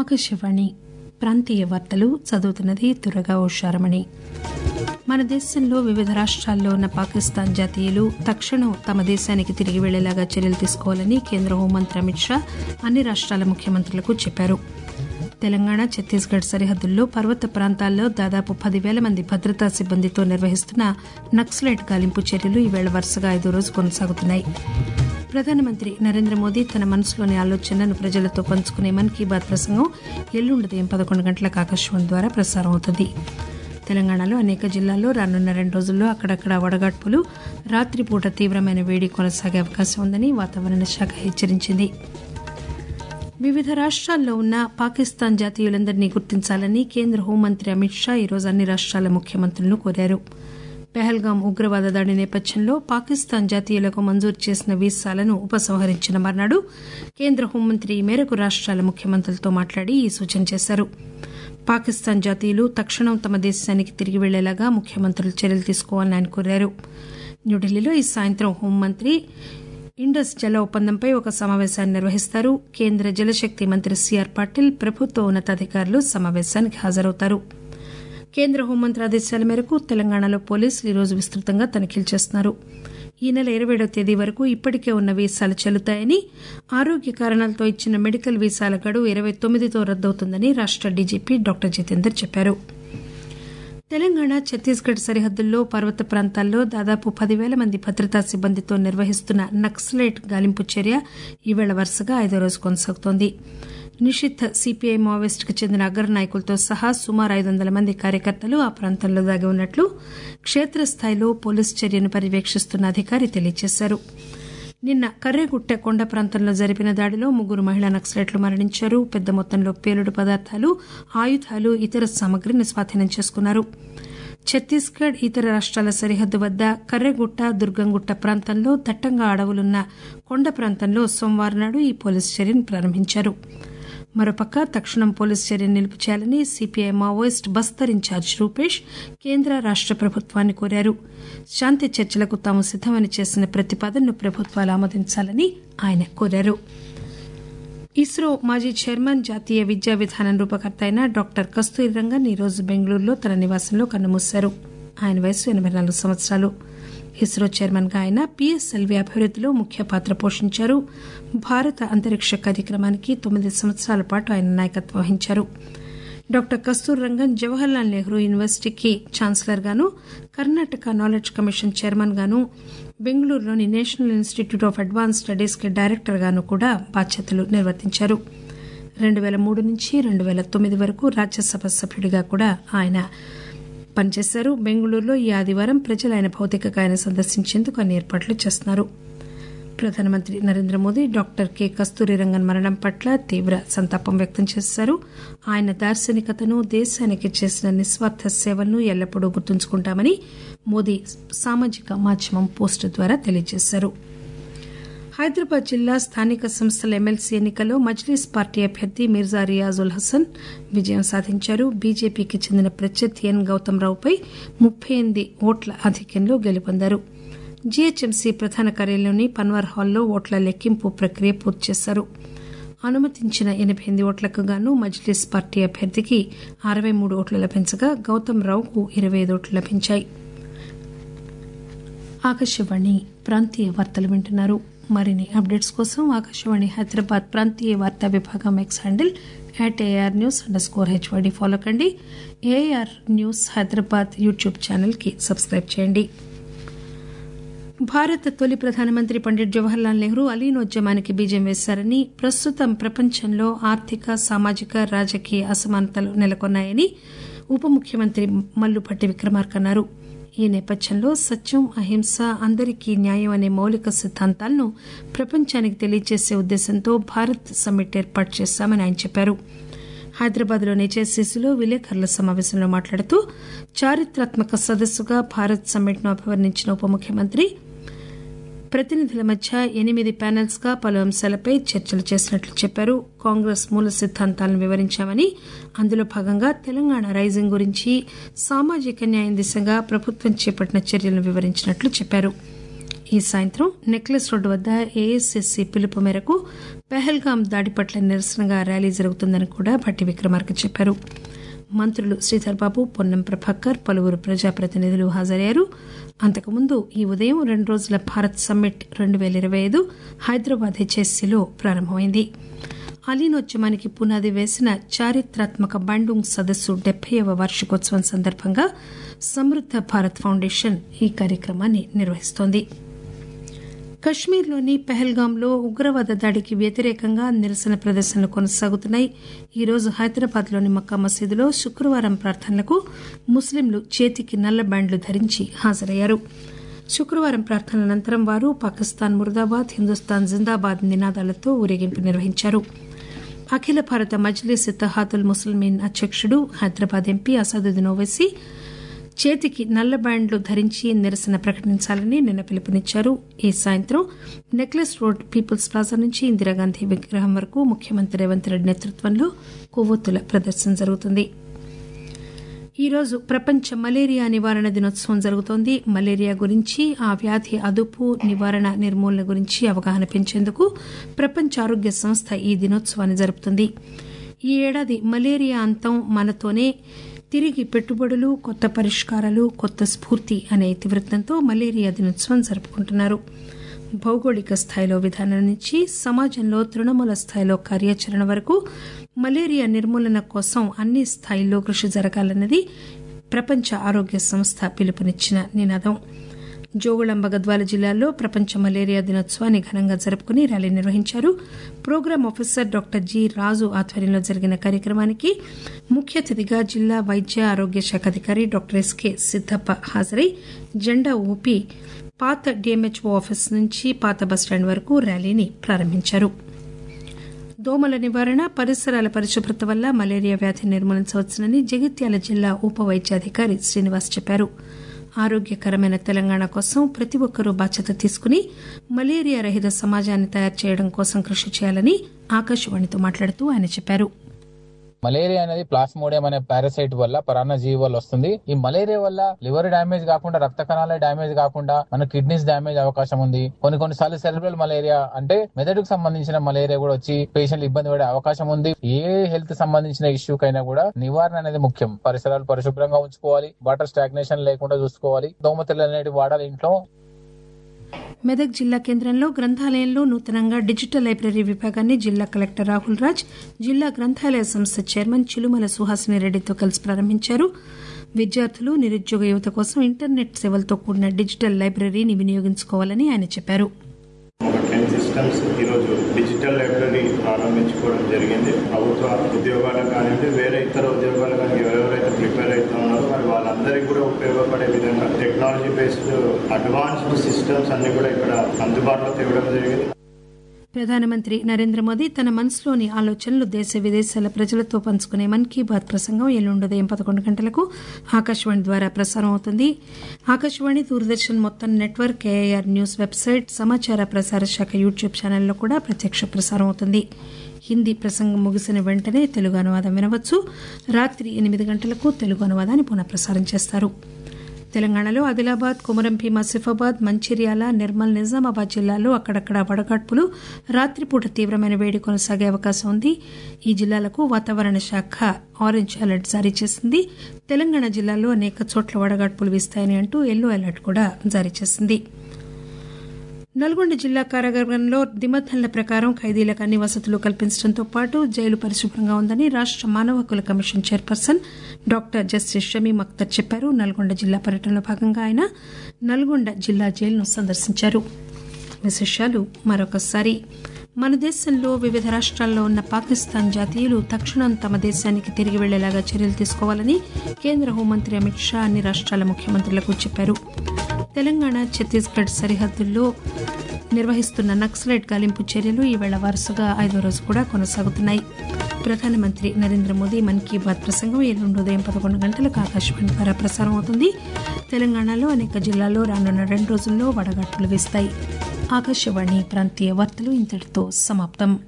ఆకాశవాణి ప్రాంతీయ వార్తలు చదువుతున్నది తురగా ఉషారమణి మన దేశంలో వివిధ రాష్ట్రాల్లో ఉన్న పాకిస్తాన్ జాతీయులు తక్షణం తమ దేశానికి తిరిగి వెళ్లేలాగా చర్యలు తీసుకోవాలని కేంద్ర హోంమంత్రి అమిత్ షా అన్ని రాష్ట్రాల ముఖ్యమంత్రులకు చెప్పారు తెలంగాణ ఛత్తీస్గఢ్ సరిహద్దుల్లో పర్వత ప్రాంతాల్లో దాదాపు పదివేల మంది భద్రతా సిబ్బందితో నిర్వహిస్తున్న నక్సలైట్ గాలింపు చర్యలు ఈవేళ వరుసగా ఐదో రోజు కొనసాగుతున్నాయి ప్రధానమంత్రి నరేంద్ర మోదీ తన మనసులోని ఆలోచనలను ప్రజలతో పంచుకునే మన్ కీ బాత్ ప్రసంగం ఎల్లుండి ఉదయం పదకొండు గంటలకు ఆకాశవాణి ద్వారా ప్రసారం అవుతుంది తెలంగాణలో అనేక జిల్లాల్లో రానున్న రెండు రోజుల్లో అక్కడక్కడ వడగాడ్పులు రాత్రిపూట తీవ్రమైన వేడి కొనసాగే అవకాశం ఉందని వాతావరణ శాఖ హెచ్చరించింది వివిధ రాష్ట్రాల్లో ఉన్న పాకిస్తాన్ జాతీయులందరినీ గుర్తించాలని కేంద్ర హోంమంత్రి అమిత్ షా ఈరోజు అన్ని రాష్ట్రాల ముఖ్యమంత్రులను కోరారు పెహల్గాం ఉగ్రవాద దాడి నేపథ్యంలో పాకిస్తాన్ జాతీయులకు మంజూరు చేసిన వీసాలను ఉపసంహరించిన మర్నాడు కేంద్ర హోంమంత్రి ఈ మేరకు రాష్ట్రాల ముఖ్యమంత్రులతో మాట్లాడి ఈ సూచన చేశారు పాకిస్తాన్ జాతీయులు తక్షణం తమ దేశానికి తిరిగి వెళ్లేలాగా ముఖ్యమంత్రులు చర్యలు తీసుకోవాలని ఆయన కోరారు న్యూఢిల్లీలో ఈ సాయంత్రం హోంమంత్రి ఇండస్ జల ఒప్పందంపై ఒక సమావేశాన్ని నిర్వహిస్తారు కేంద్ర జలశక్తి మంత్రి సిఆర్ పాటిల్ ప్రభుత్వ ఉన్నతాధికారులు సమావేశానికి హాజరవుతారు కేంద్ర హోంమంత్రి ఆదేశాల మేరకు తెలంగాణలో పోలీసులు ఈరోజు విస్తృతంగా తనిఖీలు చేస్తున్నారు ఈ నెల ఇరవై తేదీ వరకు ఇప్పటికే ఉన్న వీసాలు చెల్లుతాయని ఆరోగ్య కారణాలతో ఇచ్చిన మెడికల్ వీసాల గడువు ఇరవై తొమ్మిదితో రద్దవుతుందని రాష్ట డీజీపీ డాక్టర్ జితేందర్ చెప్పారు తెలంగాణ ఛత్తీస్గఢ్ సరిహద్దుల్లో పర్వత ప్రాంతాల్లో దాదాపు పదివేల మంది భద్రతా సిబ్బందితో నిర్వహిస్తున్న నక్సలైట్ గాలింపు చర్య ఈవేళ వరుసగా ఐదో రోజు కొనసాగుతోంది నిషిద్ధ సిపిఐ మావోయిస్టుకు చెందిన అగ్ర నాయకులతో సహా సుమారు ఐదు వందల మంది కార్యకర్తలు ఆ ప్రాంతంలో దాగి ఉన్నట్లు క్షేత్రస్థాయిలో పోలీసు చర్యను పర్యవేక్షిస్తున్న అధికారి తెలియజేశారు నిన్న కర్రెగుట్ట కొండ ప్రాంతంలో జరిపిన దాడిలో ముగ్గురు మహిళా నక్సలైట్లు మరణించారు పెద్ద మొత్తంలో పేలుడు పదార్థాలు ఆయుధాలు ఇతర సామగ్రిని స్వాధీనం చేసుకున్నారు ఛత్తీస్గఢ్ ఇతర రాష్ట్రాల సరిహద్దు వద్ద కర్రెగుట్ట దుర్గంగుట్ట ప్రాంతంలో దట్టంగా అడవులున్న కొండ ప్రాంతంలో సోమవారం నాడు ఈ పోలీసు చర్యను ప్రారంభించారు మరోపక్క తక్షణం పోలీసు చర్యను నిలుపు చేయాలని CPI Maoist Bastar in-charge Rupesh కేంద్ర రాష్ట ప్రభుత్వాన్ని కోరారు శాంతి చర్చలకు తాము సిద్దమని చేసిన ప్రతిపాదనను ప్రభుత్వాలు ఆమోదించాలని ఆయన కోరారు ఇస్రో మాజీ చైర్మన్ జాతీయ విద్యా విధానం రూపకర్త అయిన డాక్టర్ కస్తూరి రంగన్ ఈరోజు బెంగళూరులో తన నివాసంలో కన్నుమూశారు ఆయన వయసు ఎనబై నాలుగు సంవత్సరాలు ఇస్రో చైర్మన్ గా ఆయన పిఎస్ఎల్వి అభివృద్దిలో ముఖ్య పాత్ర పోషించారు భారత అంతరిక్ష కార్యక్రమానికి తొమ్మిది సంవత్సరాల పాటు ఆయన నాయకత్వం వహించారు డాక్టర్ కస్తూర్ రంగన్ జవహర్లాల్ నెహ్రూ యూనివర్సిటీకి ఛాన్సలర్ గాను కర్ణాటక నాలెడ్జ్ కమిషన్ చైర్మన్ గాను బెంగళూరులోని national institute of advance studies కి డైరెక్టర్ గాను కూడా బాధ్యతలు నిర్వర్తించారు రెండు పేల మూడు నుంచి రెండు పేల తొమ్మిది వరకు రాజ్యసభ సభ్యుడిగా కూడా ఆయన పనిచేశారు బెంగళూరులో ఈ ఆదివారం ప్రజలు ఆయన భౌతిక కాయాన్ని సందర్శించేందుకు అన్ని ఏర్పాట్లు చేస్తున్నారు ప్రధానమంత్రి Narendra Modi doctor K Kasturirangan మరణం పట్ల తీవ్ర సంతాపం వ్యక్తం చేశారు ఆయన దార్శనికతను దేశానికి చేసిన నిస్వార్థ సేవలను ఎల్లప్పుడూ గుర్తుంచుకుంటామని మోదీ సామాజిక మాధ్యమం పోస్టు ద్వారా తెలియజేశారు హైదరాబాద్ జిల్లా స్థానిక సంస్థల ఎమ్మెల్సీ ఎన్నికల్లో మజ్లీస్ పార్టీ అభ్యర్థి మిర్జా రియాజుల్ హసన్ విజయం సాధించారు బీజేపీకి చెందిన ప్రత్యర్థి ఎన్ గౌతమ్ రావుపై ముప్పై ఎనిమిది ఓట్ల ఆధిక్యంలో గెలుపొందారు జీహెచ్ఎంసీ ప్రధాన కార్యాలయంలోని పన్వార్ హాల్లో ఓట్ల లెక్కింపు ప్రక్రియ పూర్తి చేశారు అనుమతించిన ఎనబై ఎనిమిది ఓట్లకు గాను మజ్లీస్ పార్టీ అభ్యర్థికి అరవై మూడు ఓట్లు లభించగా గౌతమ్ రావుకు ఇరవై ఐదు ఓట్లు లభించాయి ఆకాశవాణి ప్రాంతీయ వార్తలు వింటున్నారు మరిన్ని అప్డేట్స్ కోసం ఆకాశవాణి హైదరాబాద్ ప్రాంతీయ వార్తా విభాగం X handle at AR news underscore HYD follow కండి ఏఆర్ న్యూస్ హైదరాబాద్ యూట్యూబ్ ఛానల్కి సబ్స్క్రైబ్ చేయండి భారత తొలి ప్రధానమంత్రి పండిట్ జవహర్లాల్ నెహ్రూ అలీనోద్యమానికి బీజం వేశారని ప్రస్తుతం ప్రపంచంలో ఆర్థిక సామాజిక రాజకీయ అసమానతలు నెలకొన్నాయని ఉప ముఖ్యమంత్రి మల్లుపట్టి విక్రమార్క అన్నారు ఈ నేపథ్యంలో సత్యం అహింస అందరికీ న్యాయం అనే మౌలిక సిద్ధాంతాలను ప్రపంచానికి తెలియజేసే ఉద్దేశంతో భారత్ సమ్మిట్ ఏర్పాటు చేశామని ఆయన చెప్పారు హైదరాబాద్లోని జేసీసీలో విలేకరుల సమావేశంలో మాట్లాడుతూ చారిత్రాత్మక సదస్సుగా భారత్ సమ్మిట్ను అభివర్ణించిన ఉప ముఖ్యమంత్రి ప్రతినిధుల మధ్య ఎనిమిది ప్యానెల్స్ గా పలు అంశాలపై చర్చలు చేసినట్లు చెప్పారు కాంగ్రెస్ మూల సిద్ధాంతాలను వివరించామని అందులో భాగంగా తెలంగాణ రైజింగ్ గురించి సామాజిక న్యాయం దిశగా ప్రభుత్వం చేపట్టిన చర్యలను వివరించినట్లు చెప్పారు ఈ సాయంత్రం నెక్లెస్ రోడ్డు వద్ద ఏఎస్ఎస్సీ పిలుపు మేరకు పెహల్గాం దాడి పట్ల నిరసనగా ర్యాలీ జరుగుతుందని కూడా భట్టి విక్రమార్క చెప్పారు మంత్రులు శ్రీధర్ బాబు పొన్నం ప్రభాకర్ పలువురు ప్రజాప్రతినిధులు హాజరయ్యారు అంతకుముందు ఈ ఉదయం రెండు రోజుల భారత్ సమ్మిట్ రెండు పేల ఇరవై ఐదు హైదరాబాద్ హెచ్ఎస్సీలో ప్రారంభమైంది అలీనోద్యమానికి పునాది వేసిన చారిత్రాత్మక బండుంగ్ సదస్సు డెబ్బైవ వార్షికోత్సవం సందర్భంగా సమృద్ద భారత్ ఫౌండేషన్ ఈ కార్యక్రమాన్ని నిర్వహిస్తోంది కశ్మీర్లోని పెహల్గాంలో ఉగ్రవాద దాడికి వ్యతిరేకంగా నిరసన ప్రదర్శనలు కొనసాగుతున్నాయి ఈరోజు హైదరాబాద్లోని మక్కా మసీదులో శుక్రవారం ప్రార్థనలకు ముస్లింలు చేతికి నల్ల బ్యాండ్లు ధరించి హాజరయ్యారు శుక్రవారం ప్రార్థనల అనంతరం వారు పాకిస్తాన్ ముర్దాబాద్ హిందుస్థాన్ జిందాబాద్ నినాదాలతో ఊరేగింపు నిర్వహించారు అఖిల భారత మజ్లిస్ ఇత్తహాదుల్ ముస్లిమీన్ అధ్యక్షుడు హైదరాబాద్ ఎంపీ అసదుద్దీన్ ఓవైసీ చేతికి నల్ల బ్యాండ్లు ధరించి నిరసన ప్రకటించాలని నిన్న పిలుపునిచ్చారు ఈ సాయంత్రం నెక్లెస్ రోడ్ పీపుల్స్ ప్లాజా నుంచి ఇందిరాగాంధీ విగ్రహం వరకు ముఖ్యమంత్రి రేవంత్ రెడ్డి నేతృత్వంలో కొవ్వొత్తుల ప్రదర్శన జరుగుతుంది ఈరోజు ప్రపంచ మలేరియా నివారణ దినోత్సవం జరుగుతోంది మలేరియా గురించి ఆ వ్యాధి అదుపు నివారణ నిర్మూలన గురించి అవగాహన పెంచేందుకు ప్రపంచ ఆరోగ్య సంస్థ ఈ దినోత్సవాన్ని జరుపుతుంది ఈ ఏడాది మలేరియా అంతం మనతోనే తిరిగి పెట్టుబడులు కొత్త పరిష్కారాలు కొత్త స్ఫూర్తి అనే ఇతివృత్తంతో మలేరియా దినోత్సవం జరుపుకుంటున్నారు భౌగోళిక స్థాయిలో విధానం నుంచి సమాజంలో తృణమూల స్థాయిలో కార్యాచరణ వరకు మలేరియా నిర్మూలన కోసం అన్ని స్థాయిల్లో కృషి జరగాలన్నది ప్రపంచ ఆరోగ్య సంస్థ పిలుపునిచ్చిన నినాదం జోగుళంబ గద్వాల జిల్లాలో ప్రపంచ మలేరియా దినోత్సవాన్ని ఘనంగా జరుపుకుని ర్యాలీ నిర్వహించారు programme officer doctor G Raju ఆధ్వర్యంలో జరిగిన కార్యక్రమానికి ముఖ్య అతిథిగా జిల్లా వైద్య ఆరోగ్య శాఖ అధికారి డాక్టర్ ఎస్కే సిద్దప్ప హాజరై జెండా ఊపి పాత డిఎంహెచ్ఓ ఆఫీస్ నుంచి పాత బస్టాండ్ వరకు ర్యాలీని ప్రారంభించారు దోమల నివారణ పరిసరాల పరిశుభ్రత వల్ల మలేరియా వ్యాధి నిర్మూలించవచ్చునని జగిత్యాల జిల్లా ఉప వైద్యాధికారి శ్రీనివాస్ చెప్పారు ఆరోగ్యకరమైన తెలంగాణ కోసం ప్రతి ఒక్కరూ బాధ్యత తీసుకుని మలేరియా రహిత సమాజాన్ని తయారు చేయడం కోసం కృషి చేయాలని ఆకాశవాణితో మాట్లాడుతూ ఆయన చెప్పారు మలేరియా అనేది ప్లాస్మోడియం అనే పారాసైట్ వల్ల పరాన్న జీవి వల్ల వస్తుంది ఈ మలేరియా వల్ల లివర్ డ్యామేజ్ కాకుండా రక్త కణాల డ్యామేజ్ కాకుండా మన కిడ్నీస్ డ్యామేజ్ అవకాశం ఉంది కొన్ని కొన్నిసార్లు సెరిబ్రల్ మలేరియా అంటే మెదడుకు సంబంధించిన మలేరియా కూడా వచ్చి పేషెంట్లు ఇబ్బంది పడే అవకాశం ఉంది ఏ హెల్త్ సంబంధించిన ఇష్యూ కైనా కూడా నివారణ అనేది ముఖ్యం పరిసరాలు పరిశుభ్రంగా ఉంచుకోవాలి వాటర్ స్టాగ్నేషన్ లేకుండా చూసుకోవాలి దోమతెల్లు అనేవి వాడాలి ఇంట్లో మెదక్ జిల్లా కేంద్రంలో గ్రంథాలయంలో నూతనంగా డిజిటల్ లైబ్రరీ విభాగాన్ని జిల్లా కలెక్టర్ రాహుల్ రాజ్ జిల్లా గ్రంథాలయ సంస్థ చైర్మన్ చిలుమల సుహాసిని రెడ్డితో కలిసి ప్రారంభించారు విద్యార్థులు నిరుద్యోగ యువత కోసం ఇంటర్నెట్ సేవలతో కూడిన డిజిటల్ లైబ్రరీని వినియోగించుకోవాలని ఆయన చెప్పారు ఒక టెన్ సిస్టమ్స్ ఈరోజు డిజిటల్ లైబ్రరీ ప్రారంభించుకోవడం జరిగింది ప్రభుత్వ ఉద్యోగాలకు కానివ్వండి వేరే ఇతర ఉద్యోగాలు కానీ ఎవరెవరైతే ప్రిపేర్ అవుతున్నారో మరి వాళ్ళందరికీ కూడా ఉపయోగపడే విధంగా టెక్నాలజీ బేస్డ్ అడ్వాన్స్డ్ సిస్టమ్స్ అన్ని కూడా ఇక్కడ అందుబాటులో తేవడం జరిగింది ప్రధానమంత్రి నరేంద్ర మోదీ తన మనసులోని ఆలోచనలు దేశ విదేశాల ప్రజలతో పంచుకునే మన్ కీ బాత్ ప్రసంగం ఎల్లుండి ఉదయం పదకొండు గంటలకు ఆకాశవాణి ద్వారా ప్రసారం అవుతుంది ఆకాశవాణి దూరదర్శన్ మొత్తం నెట్వర్క్ ఏఐఆర్ న్యూస్ వెబ్సైట్ సమాచార ప్రసార శాఖ యూట్యూబ్ ఛానల్లో కూడా ప్రత్యక్ష ప్రసారం అవుతుంది హిందీ ప్రసంగం ముగిసిన వెంటనే తెలుగు అనువాదం వినవచ్చు రాత్రి ఎనిమిది గంటలకు తెలుగు అనువాదాన్ని పునఃప్రసారం చేస్తారు తెలంగాణలో ఆదిలాబాద్ కొమరం భీం ఆసిఫాబాద్ మంచిర్యాల నిర్మల్ నిజామాబాద్ జిల్లాల్లో అక్కడక్కడ వడగాడ్పులు రాత్రిపూట తీవ్రమైన వేడి కొనసాగే అవకాశం ఉంది ఈ జిల్లాలకు వాతావరణ శాఖ ఆరెంజ్ అలర్ట్ జారీ చేసింది తెలంగాణ జిల్లాలో అనేక చోట్ల వడగాడ్పులు వీస్తాయని అంటూ ఎల్లో అలర్ట్ కూడా జారీ చేసింది నల్గొండ జిల్లా కారాగారంలో నిబంధనల ప్రకారం ఖైదీలకు అన్ని వసతులు కల్పించడంతో పాటు జైలు పరిశుభ్రంగా ఉందని రాష్ట మానవ హక్కుల commission chairperson doctor justice Shamim Akhtar చెప్పారు నల్గొండ జిల్లా పర్యటనలో భాగంగా ఆయన నల్గొండ జిల్లా జైలును సందర్శించారు విశేషాలు మరొకసారి మన దేశంలో వివిధ రాష్ట్రాల్లో ఉన్న పాకిస్తాన్ జాతీయులు తక్షణం తమ దేశానికి తిరిగి వెళ్లేలాగా చర్యలు తీసుకోవాలని కేంద్ర హోంమంత్రి అమిత్ షా అన్ని రాష్ట్రాల ముఖ్యమంత్రులకు చెప్పారు తెలంగాణ ఛత్తీస్గఢ్ సరిహద్దుల్లో నిర్వహిస్తున్న నక్సలైట్ గాలింపు చర్యలు ఈవేళ వరుసగా ఐదో రోజు కూడా కొనసాగుతున్నాయి ప్రధానమంత్రి నరేంద్ర మోదీ మన్ కీ బాత్ ప్రసంగం ఎల్లుండి ఉదయం పదకొండు గంటలకు ఆకాశవాణి ద్వారా ప్రసారం అవుతుంది తెలంగాణలో అనేక జిల్లాల్లో రానున్న రెండు రోజుల్లో వడగట్టులు వీస్తాయి ఆకాశవాణి ప్రాంతీయ వార్తలు ఇంతటితో సమాప్తం